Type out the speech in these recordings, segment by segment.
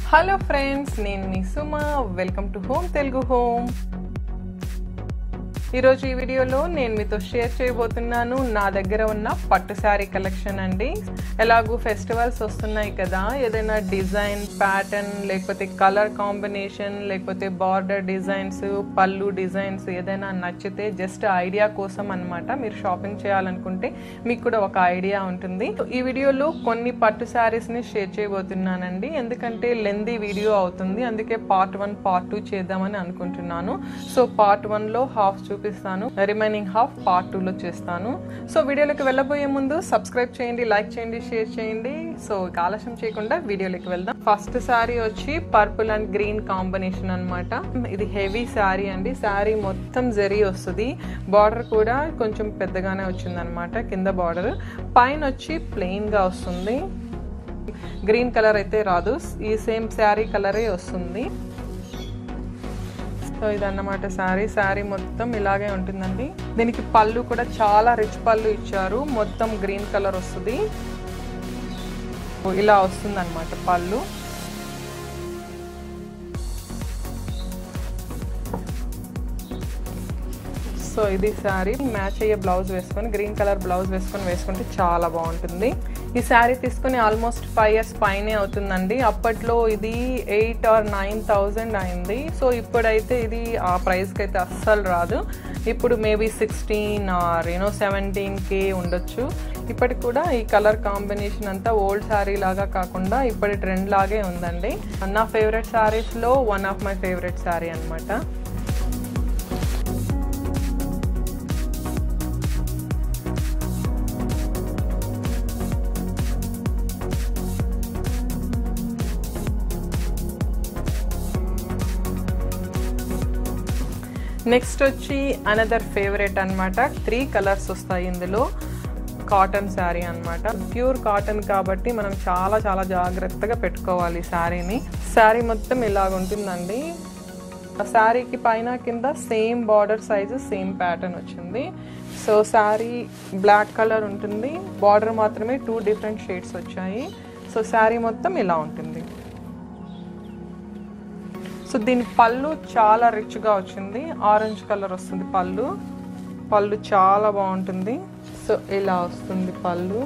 hello friends నేను మీ Suma welcome to home Telugu home ఈరోజు ఈ వీడియోలో నేను మీతో షేర్ చేయబోతున్నాను నా దగ్గర ఉన్న పట్టు శారీ కలెక్షన్ అండి ఎలాగూ ఫెస్టివల్స్ వస్తున్నాయి కదా ఏదైనా డిజైన్ ప్యాటర్న్ లేకపోతే కలర్ కాంబినేషన్ లేకపోతే బార్డర్ డిజైన్స్ పళ్ళు డిజైన్స్ ఏదైనా నచ్చితే జస్ట్ ఐడియా కోసం అనమాట మీరు షాపింగ్ చేయాలనుకుంటే మీకు కూడా ఒక ఐడియా ఉంటుంది ఈ వీడియోలో కొన్ని పట్టు శారీస్ని షేర్ చేయబోతున్నానండి ఎందుకంటే లెందీ వీడియో అవుతుంది అందుకే పార్ట్ వన్ పార్ట్ టూ చేద్దామని అనుకుంటున్నాను సో పార్ట్ వన్లో హాఫ్ చూపిస్తాను రిమైనింగ్ హాఫ్ పార్ట్ టూలో చేస్తాను సో వీడియోలోకి వెళ్ళబోయే ముందు సబ్స్క్రైబ్ చేయండి లైక్ చేయండి షేర్ చేయండి సో ఇక ఆలస్యం చేయకుండా వీడియోలోకి వెళ్దాం ఫస్ట్ శారీ వచ్చి పర్పుల్ అండ్ గ్రీన్ కాంబినేషన్ అనమాట ఇది హెవీ శారీ అండి శారీ మొత్తం జరీ వస్తుంది బార్డర్ కూడా కొంచెం పెద్దగానే వచ్చింది అనమాట కింద బార్డర్ పైన వచ్చి ప్లెయిన్ గా వస్తుంది గ్రీన్ కలర్ అయితే రాదు ఈ సేమ్ శారీ కలరే వస్తుంది సో ఇదన్నమాట శారీ శారీ మొత్తం ఇలాగే ఉంటుందండి దీనికి పళ్ళు కూడా చాలా రిచ్ పళ్ళు ఇచ్చారు మొత్తం గ్రీన్ కలర్ వస్తుంది ఇలా వస్తుంది అనమాట పళ్ళు సో ఇది శారీ మ్యాచ్ అయ్యే బ్లౌజ్ వేసుకొని గ్రీన్ కలర్ బ్లౌజ్ వేసుకొని వేసుకుంటే చాలా బాగుంటుంది ఈ శారీ తీసుకొని ఆల్మోస్ట్ ఫైవ్ ఇయర్స్ పైనే అవుతుందండి అప్పట్లో ఇది ఎయిట్ ఆర్ నైన్ థౌజండ్ అయింది సో ఇప్పుడైతే ఇది ఆ ప్రైస్కి అయితే అస్సలు రాదు ఇప్పుడు maybe sixteen or you know seventeen K ఉండొచ్చు ఇప్పటికి కూడా ఈ కలర్ కాంబినేషన్ అంతా ఓల్డ్ శారీ లాగా కాకుండా ఇప్పటి ట్రెండ్ లాగే ఉందండి నా ఫేవరెట్ శారీస్లో one of my favourite sari అనమాట నెక్స్ట్ వచ్చి అనదర్ ఫేవరెట్ అనమాట త్రీ కలర్స్ వస్తాయి ఇందులో కాటన్ శారీ అనమాట ప్యూర్ కాటన్ కాబట్టి మనం చాలా చాలా జాగ్రత్తగా పెట్టుకోవాలి శారీని శారీ మొత్తం ఇలాగ ఉంటుందండి శారీకి పైన కింద same border size same pattern వచ్చింది సో శారీ బ్లాక్ కలర్ ఉంటుంది బార్డర్ మాత్రమే టూ డిఫరెంట్ షేడ్స్ వచ్చాయి సో శారీ మొత్తం ఇలా ఉంటుంది సో దీని పళ్ళు చాలా రిచ్గా వచ్చింది ఆరెంజ్ కలర్ వస్తుంది పళ్ళు పళ్ళు చాలా బాగుంటుంది సో ఇలా వస్తుంది పళ్ళు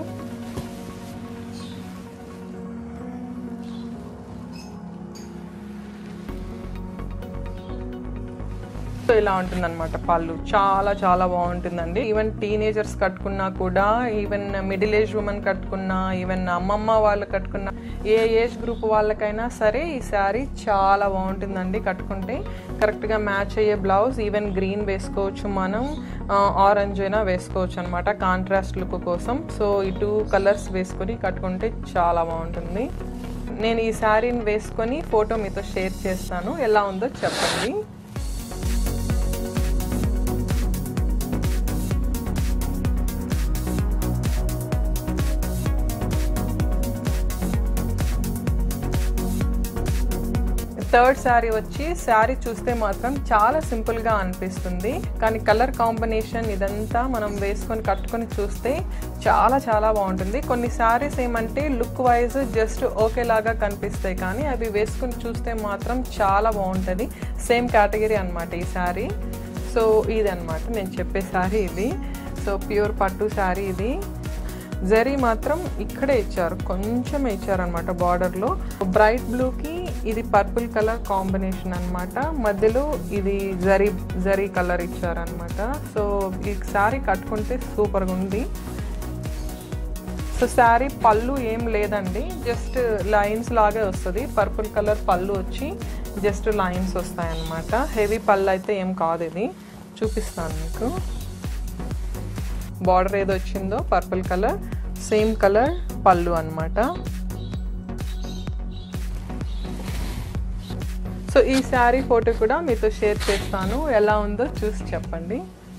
సో ఇలా ఉంటుంది అనమాట పళ్ళు చాలా చాలా బాగుంటుందండి ఈవెన్ టీనేజర్స్ కట్టుకున్నా కూడా ఈవెన్ మిడిల్ ఏజ్ ఉమెన్ కట్టుకున్నా ఈవెన్ అమ్మమ్మ వాళ్ళు కట్టుకున్నా ఏ ఏజ్ గ్రూప్ వాళ్ళకైనా సరే ఈ శారీ చాలా బాగుంటుందండి కట్టుకుంటే కరెక్ట్గా మ్యాచ్ అయ్యే బ్లౌజ్ ఈవెన్ గ్రీన్ వేసుకోవచ్చు మనం ఆరెంజ్ అయినా వేసుకోవచ్చు అనమాట కాంట్రాస్ట్ లుక్ కోసం సో ఈ టూ కలర్స్ వేసుకొని కట్టుకుంటే చాలా బాగుంటుంది నేను ఈ శారీని వేసుకొని ఫోటో మీతో షేర్ చేస్తాను ఎలా ఉందో చెప్పండి థర్డ్ శారీ వచ్చి శారీ చూస్తే మాత్రం చాలా సింపుల్గా అనిపిస్తుంది కానీ కలర్ కాంబినేషన్ ఇదంతా మనం వేసుకొని కట్టుకొని చూస్తే చాలా చాలా బాగుంటుంది కొన్ని శారీస్ ఏమంటే లుక్ వైజ్ జస్ట్ ఓకేలాగా కనిపిస్తాయి కానీ అవి వేసుకొని చూస్తే మాత్రం చాలా బాగుంటుంది సేమ్ కేటగిరీ అనమాట ఈ శారీ సో ఇది అనమాట నేను చెప్పే శారీ ఇది సో ప్యూర్ పట్టు శారీ ఇది జరీ మాత్రం ఇక్కడే ఇచ్చారు కొంచెం ఇచ్చారనమాట బార్డర్లో బ్రైట్ బ్లూకి ఇది పర్పుల్ కలర్ కాంబినేషన్ అనమాట మధ్యలో ఇది జరీ జరీ కలర్ ఇచ్చారనమాట సో ఈ శారీ కట్టుకుంటే సూపర్గా ఉంది సో శారీ పళ్ళు ఏం లేదండి జస్ట్ లైన్స్ లాగే వస్తుంది పర్పుల్ కలర్ పళ్ళు వచ్చి జస్ట్ లైన్స్ వస్తాయన్నమాట హెవీ పళ్ళు అయితే ఏం కాదు ఇది చూపిస్తాను మీకు బార్డర్ ఏదో వచ్చిందో పర్పుల్ కలర్ సేమ్ కలర్ పళ్ళు అనమాట సో ఈ శారీ ఫోటో కూడా మీతో షేర్ చేస్తాను ఎలా ఉందో చూసి చెప్పండి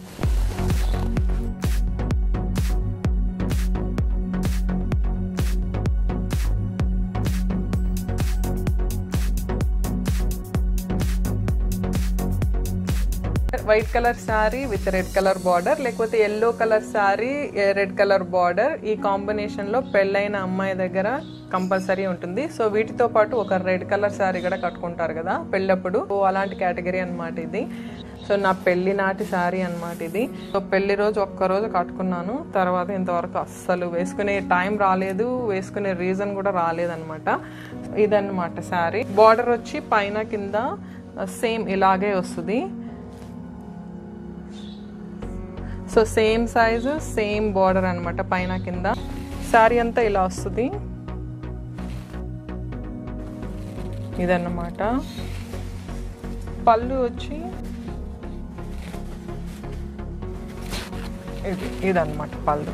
white colour sari with red colour border లేకపోతే yellow colour sari red colour border ఈ కాంబినేషన్లో పెళ్ళైన అమ్మాయి దగ్గర కంపల్సరీ ఉంటుంది సో వీటితో పాటు ఒక రెడ్ కలర్ శారీ కూడా కట్టుకుంటారు కదా పెళ్ళప్పుడు సో అలాంటి కేటగిరీ అన్నమాట ఇది సో నా పెళ్లి నాటి శారీ అన్నమాట ఇది సో పెళ్లి రోజు ఒక్క రోజు కట్టుకున్నాను తర్వాత ఇంతవరకు అస్సలు వేసుకునే టైం రాలేదు వేసుకునే రీజన్ కూడా రాలేదన్నమాట ఇదన్నమాట శారీ బార్డర్ వచ్చి పైన కింద సేమ్ ఇలాగే వస్తుంది so same size same border అనమాట పైన కింద శారీ అంతా ఇలా వస్తుంది ఇదన్నమాట పళ్ళు వచ్చి ఇది ఇదన్నమాట పళ్ళు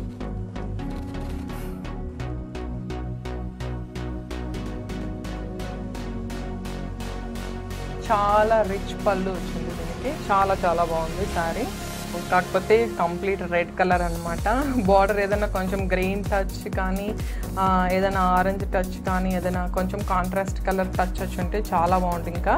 చాలా రిచ్ పళ్ళు వచ్చింది దీనికి చాలా చాలా బాగుంది శారీ కాకపోతే కంప్లీట్ రెడ్ కలర్ అనమాట బార్డర్ ఏదైనా కొంచెం గ్రీన్ టచ్ కానీ ఆ, ఏదైనా ఆరెంజ్ టచ్ కానీ ఏదైనా కొంచెం కాంట్రాస్ట్ కలర్ టచ్ వచ్చి ఉంటే చాలా బాగుంటుంది ఇంకా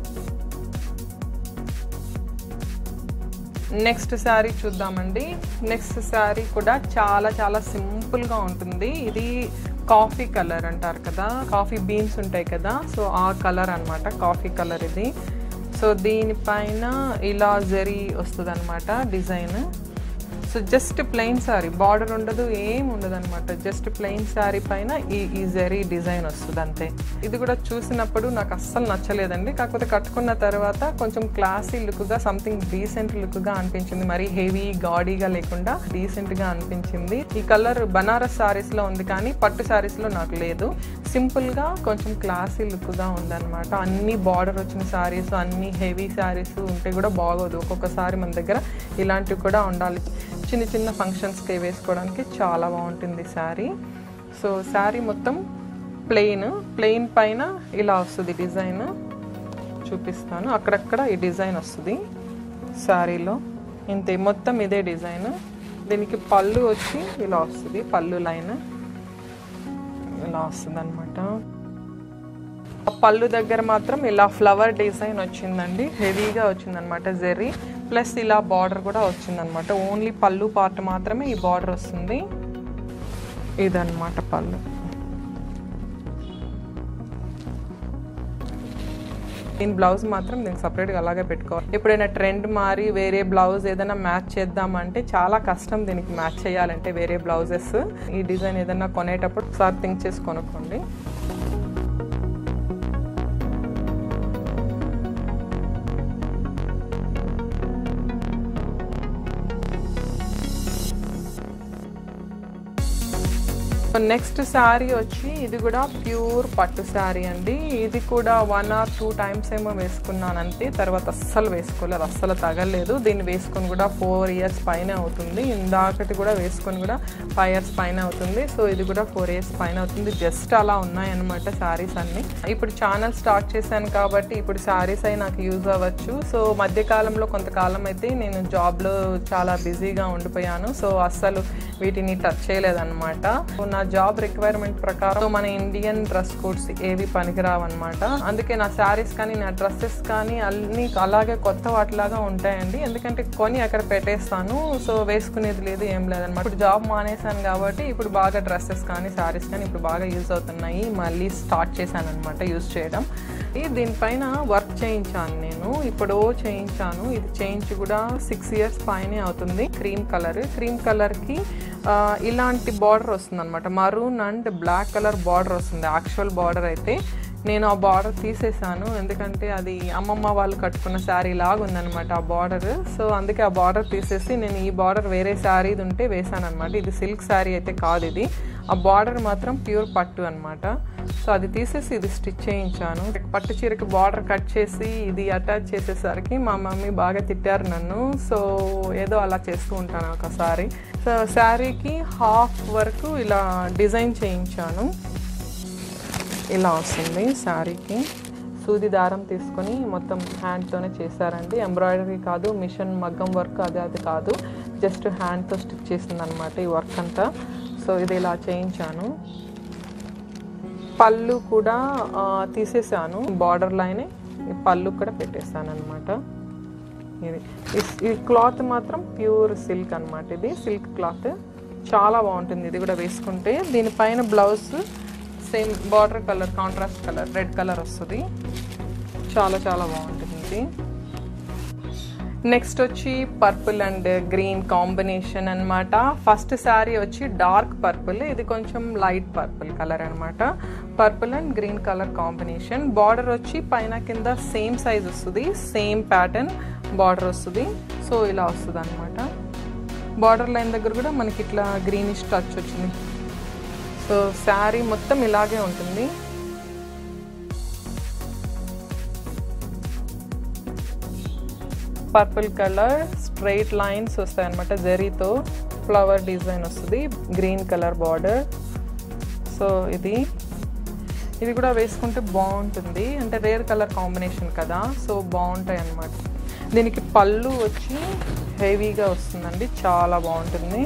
నెక్స్ట్ శారీ చూద్దామండి నెక్స్ట్ శారీ కూడా చాలా చాలా సింపుల్గా ఉంటుంది ఇది కాఫీ కలర్ అంటారు కదా కాఫీ బీన్స్ ఉంటాయి కదా సో ఆ కలర్ అన్నమాట కాఫీ కలర్ ఇది సో దీనిపైన ఇలా జరీ వస్తుంది అనమాట design so just plain sari border ఉండదు ఏం ఉండదు అనమాట జస్ట్ ప్లెయిన్ శారీ పైన ఈ ఈ జరీ డిజైన్ వస్తుంది అంతే ఇది కూడా చూసినప్పుడు నాకు అస్సలు నచ్చలేదండి కాకపోతే కట్టుకున్న తర్వాత కొంచెం క్లాసీ లుక్గా సంథింగ్ డీసెంట్ లుక్గా అనిపించింది మరి హెవీ గాడీగా లేకుండా డీసెంట్గా అనిపించింది ఈ కలర్ బనారస్ శారీస్లో ఉంది కానీ పట్టు శారీస్లో నాకు లేదు సింపుల్గా కొంచెం క్లాసీ లుక్గా ఉందన్నమాట అన్ని బార్డర్ వచ్చిన శారీస్ అన్ని హెవీ శారీస్ ఉంటే కూడా బాగోదు ఒక్కొక్కసారి మన దగ్గర ఇలాంటివి కూడా ఉండాలి చిన్న చిన్న ఫంక్షన్స్కి వేసుకోవడానికి చాలా బాగుంటుంది శారీ సో శారీ మొత్తం ప్లెయిన్ ప్లెయిన్ పైన ఇలా వస్తుంది డిజైన్ చూపిస్తాను అక్కడక్కడ ఈ డిజైన్ వస్తుంది శారీలో ఇంతే మొత్తం ఇదే డిజైన్ దీనికి పళ్ళు వచ్చి ఇలా వస్తుంది పళ్ళు లైన్ ఇలా వస్తుంది అనమాట పళ్ళు దగ్గర మాత్రం ఇలా ఫ్లవర్ డిజైన్ వచ్చిందండి హెవీగా వచ్చిందనమాట జెర్రీ ప్లస్ ఇలా బార్డర్ కూడా వచ్చిందనమాట ఓన్లీ పళ్ళు పార్ట్ మాత్రమే ఈ బార్డర్ వస్తుంది ఇదన్నమాట పళ్ళు దీని బ్లౌజ్ మాత్రం దీనికి సపరేట్గా అలాగే పెట్టుకోవాలి ఎప్పుడైనా ట్రెండ్ మారి వేరే బ్లౌజ్ ఏదైనా మ్యాచ్ చేద్దామంటే చాలా కష్టం దీనికి మ్యాచ్ చేయాలంటే వేరే బ్లౌజెస్ ఈ డిజైన్ ఏదైనా కొనేటప్పుడు ఒకసారి థింక్ చేసి కొనుక్కోండి నెక్స్ట్ శారీ వచ్చి ఇది కూడా ప్యూర్ పట్టు శారీ అండి ఇది కూడా వన్ ఆర్ టూ టైమ్స్ ఏమో వేసుకున్నాను అంతే తర్వాత అస్సలు వేసుకోలేదు అస్సలు తగలేదు దీన్ని వేసుకొని కూడా ఫోర్ ఇయర్స్ పైన అవుతుంది ఇందాకటి కూడా వేసుకొని కూడా ఫైవ్ ఇయర్స్ పైన అవుతుంది సో ఇది కూడా ఫోర్ ఇయర్స్ పైన అవుతుంది జస్ట్ అలా ఉన్నాయన్నమాట శారీస్ అన్ని ఇప్పుడు ఛానల్ స్టార్ట్ చేశాను కాబట్టి ఇప్పుడు శారీస్ అయి నాకు యూజ్ అవ్వచ్చు సో మధ్యకాలంలో కొంతకాలం అయితే నేను జాబ్లో చాలా బిజీగా ఉండిపోయాను సో అస్సలు వీటిని టచ్ చేయలేదన్నమాట సో నా జాబ్ రిక్వైర్మెంట్ ప్రకారం సో మన ఇండియన్ డ్రెస్ కోడ్స్ ఏవి పనికిరావు అనమాట అందుకే నా శారీస్ కానీ నా డ్రెస్సెస్ కానీ అన్ని అలాగే కొత్త వాటిలాగా ఉంటాయండి ఎందుకంటే కొని అక్కడ పెట్టేస్తాను సో వేసుకునేది లేదు ఏం లేదనమాట ఇప్పుడు జాబ్ మానేశాను కాబట్టి ఇప్పుడు బాగా డ్రెస్సెస్ కానీ శారీస్ కానీ ఇప్పుడు బాగా యూజ్ అవుతున్నాయి మళ్ళీ స్టార్ట్ చేశాను అనమాట యూజ్ చేయడం ఈ దీనిపైన వర్క్ చేయించాను నేను ఇప్పుడు చేయించాను ఇది చేయించి కూడా సిక్స్ ఇయర్స్ పైనే అవుతుంది క్రీమ్ కలర్ క్రీమ్ కలర్కి ఇలాంటి బార్డర్ వస్తుంది అనమాట maroon and black colour border వస్తుంది యాక్చువల్ బార్డర్ అయితే నేను ఆ బార్డర్ తీసేసాను ఎందుకంటే అది అమ్మమ్మ వాళ్ళు కట్టుకున్న శారీ లాగా ఉందన్నమాట ఆ బార్డర్ సో అందుకే ఆ బార్డర్ తీసేసి నేను ఈ బార్డర్ వేరే శారీది ఉంటే వేసాను అనమాట ఇది సిల్క్ శారీ అయితే కాదు ఇది ఆ బార్డర్ మాత్రం ప్యూర్ పట్టు అనమాట సో అది తీసేసి ఇది స్టిచ్ చేయించాను పట్టు చీరకి బార్డర్ కట్ చేసి ఇది అటాచ్ చేసేసరికి మా మమ్మీ బాగా తిట్టారు నన్ను సో ఏదో అలా చేస్తూ ఉంటాను ఒకసారి సో శారీకి హాఫ్ వరకు ఇలా డిజైన్ చేయించాను ఇలా వస్తుంది శారీకి సూది దారం తీసుకొని మొత్తం హ్యాండ్తోనే చేశారండి ఎంబ్రాయిడరీ కాదు మిషన్ మగ్గం వర్క్ అది అది కాదు జస్ట్ హ్యాండ్తో స్టిచ్ చేసింది అనమాట ఈ వర్క్ అంతా సో ఇది ఇలా చేయించాను పళ్ళు కూడా ఆ, తీసేసాను బార్డర్ లైనే ఈ పళ్ళు కూడా పెట్టేసాను అనమాట ఇది ఈ- ఈ క్లాత్ మాత్రం ప్యూర్ సిల్క్ అన్నమాట ఇది సిల్క్ క్లాత్ చాలా బాగుంటుంది ఇది కూడా వేసుకుంటే దీనిపైన blouse same border colour contrast colour red colour వస్తుంది చాలా చాలా బాగుంటుంది ఇది నెక్స్ట్ వచ్చి పర్పుల్ అండ్ గ్రీన్ కాంబినేషన్ అన్నమాట ఫస్ట్ శారీ వచ్చి డార్క్ పర్పుల్ ఇది కొంచెం లైట్ పర్పుల్ కలర్ అన్నమాట purple and green colour combination border వచ్చి పైన కింద సేమ్ సైజ్ వస్తుంది సేమ్ ప్యాటర్న్ బార్డర్ వస్తుంది సో ఇలా వస్తుంది అనమాట బార్డర్ లైన్ దగ్గర కూడా మనకి ఇట్లా గ్రీనిష్ టచ్ వచ్చింది సో శారీ మొత్తం ఇలాగే ఉంటుంది పర్పుల్ కలర్ స్ట్రైట్ లైన్స్ వస్తాయి అనమాట జరీతో ఫ్లవర్ డిజైన్ వస్తుంది గ్రీన్ కలర్ బార్డర్ సో ఇది ఇది కూడా వేసుకుంటే బాగుంటుంది అంటే రేర్ కలర్ కాంబినేషన్ కదా సో బాగుంటాయి అన్నమాట దీనికి పళ్ళు వచ్చి హెవీగా వస్తుందండి చాలా బాగుంటుంది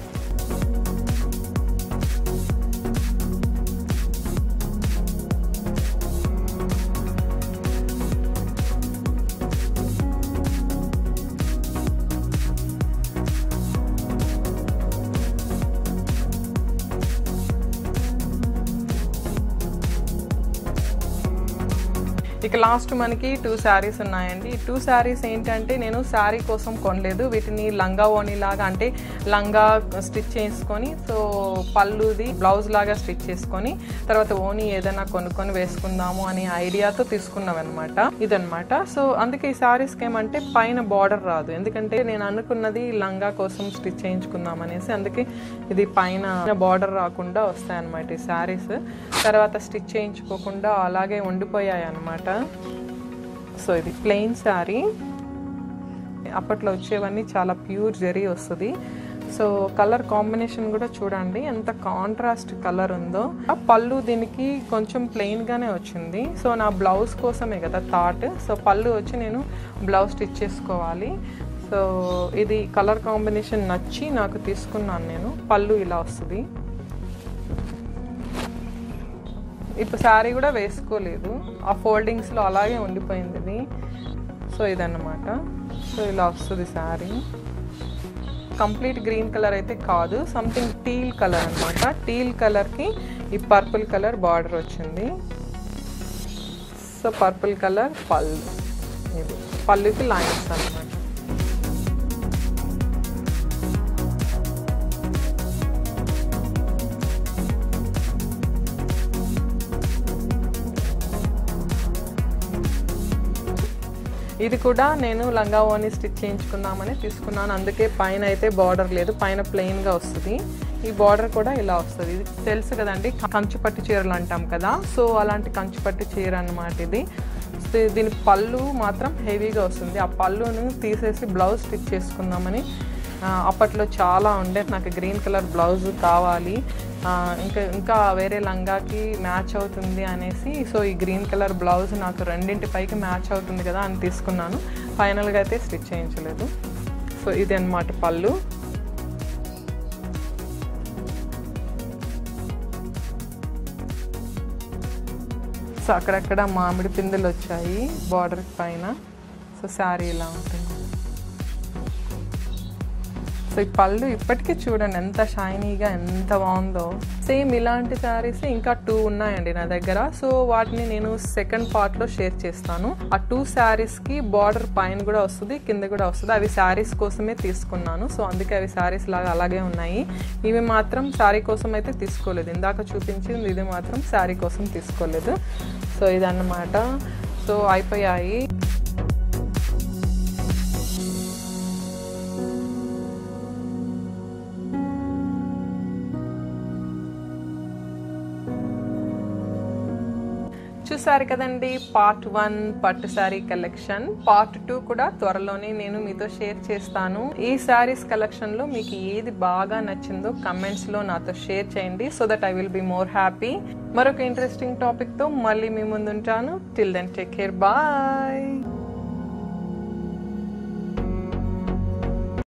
ఇక లాస్ట్ మనకి టూ శారీస్ ఉన్నాయండి ఈ టూ శారీస్ ఏంటంటే నేను శారీ కోసం కొనలేదు వీటిని లంగా ఓణి లాగా అంటే లంగా స్టిచ్ చేసుకొని సో పళ్ళుది బ్లౌజ్ లాగా స్టిచ్ చేసుకొని తర్వాత ఓణి ఏదైనా కొనుక్కొని వేసుకుందాము అనే ఐడియాతో తీసుకున్నాం అనమాట ఇదనమాట సో అందుకే ఈ శారీస్కి ఏమంటే పైన బార్డర్ రాదు ఎందుకంటే నేను అనుకున్నది లంగా కోసం స్టిచ్ చేయించుకుందాం అనేసి అందుకే ఇది పైన బార్డర్ రాకుండా వస్తాయి అనమాట ఈ శారీస్ తర్వాత స్టిచ్ చేయించుకోకుండా అలాగే ఉండిపోయాయి అనమాట సో ఇది ప్లెయిన్ శారీ అప్పట్లో వచ్చేవన్నీ చాలా ప్యూర్ జరీ వస్తుంది సో కలర్ కాంబినేషన్ కూడా చూడండి ఎంత కాంట్రాస్ట్ కలర్ ఉందో ఆ పళ్ళు దీనికి కొంచెం ప్లెయిన్గానే వచ్చింది సో నా బ్లౌజ్ కోసమే కదా థాట్ సో పళ్ళు వచ్చి నేను బ్లౌజ్ స్టిచ్ చేసుకోవాలి సో ఇది కలర్ కాంబినేషన్ నచ్చి నాకు తీసుకున్నాను నేను పళ్ళు ఇలా వస్తుంది ఇప్పుడు శారీ కూడా వేసుకోలేదు ఆ ఫోల్డింగ్స్లో అలాగే ఉండిపోయింది ఇది సో ఇదన్నమాట సో ఇలా వస్తుంది శారీ కంప్లీట్ గ్రీన్ కలర్ అయితే కాదు సంథింగ్ టీల్ కలర్ అనమాట టీల్ కలర్కి ఈ పర్పుల్ కలర్ బార్డర్ వచ్చింది సో పర్పుల్ కలర్ పళ్ళు ఇది పళ్ళుకి లైన్స్ అనమాట ఇది కూడా నేను లంగా ఓని స్టిచ్ చేయించుకుందామని తీసుకున్నాను అందుకే పైన అయితే బార్డర్ లేదు పైన ప్లెయిన్గా వస్తుంది ఈ బార్డర్ కూడా ఇలా వస్తుంది ఇది తెలుసు కదండి కంచుపట్టు చీరలు అంటాం కదా సో అలాంటి కంచుపట్టు చీర అన్నమాట ఇది సో దీని పళ్ళు మాత్రం హెవీగా వస్తుంది ఆ పళ్ళును తీసేసి బ్లౌజ్ స్టిచ్ చేసుకుందామని ఆ, అప్పట్లో చాలా ఉండే నాకు గ్రీన్ కలర్ బ్లౌజ్ కావాలి ఆ, ఇంకా ఇంకా వేరే లంగాకి మ్యాచ్ అవుతుంది అనేసి సో ఈ గ్రీన్ కలర్ బ్లౌజ్ నాకు రెండింటి పైకి మ్యాచ్ అవుతుంది కదా అని తీసుకున్నాను ఫైనల్గా అయితే స్టిచ్ చేయించలేదు సో ఇది అన్నమాట పళ్ళు సో అక్కడక్కడ మామిడి పిందెలు వచ్చాయి బార్డర్ పైన సో శారీ ఇలా ఉంటుంది సో ఈ పళ్ళు ఇప్పటికీ చూడండి ఎంత షైనీగా ఎంత బాగుందో సేమ్ ఇలాంటి శారీస్ ఇంకా టూ ఉన్నాయండి నా దగ్గర సో వాటిని నేను సెకండ్ పార్ట్లో షేర్ చేస్తాను ఆ టూ శారీస్కి బార్డర్ పైన కూడా వస్తుంది కింద కూడా వస్తుంది అవి శారీస్ కోసమే తీసుకున్నాను సో అందుకే అవి శారీస్ లాగా అలాగే ఉన్నాయి ఇవి మాత్రం శారీ కోసం అయితే తీసుకోలేదు ఇందాక చూపించింది ఇది మాత్రం శారీ కోసం తీసుకోలేదు సో ఇదన్నమాట సో అయిపోయాయి చూసారు కదండి పార్ట్ వన్ పట్టు శారీ కలెక్షన్ పార్ట్ టూ కూడా త్వరలోనే నేను మీతో షేర్ చేస్తాను ఈ శారీస్ కలెక్షన్ లో మీకు ఏది బాగా నచ్చిందో కమెంట్స్ లో నాతో షేర్ చేయండి so that I will be more happy మరొక ఇంట్రెస్టింగ్ టాపిక్ తో మళ్ళీ మీ ముందుంటాను till then take care bye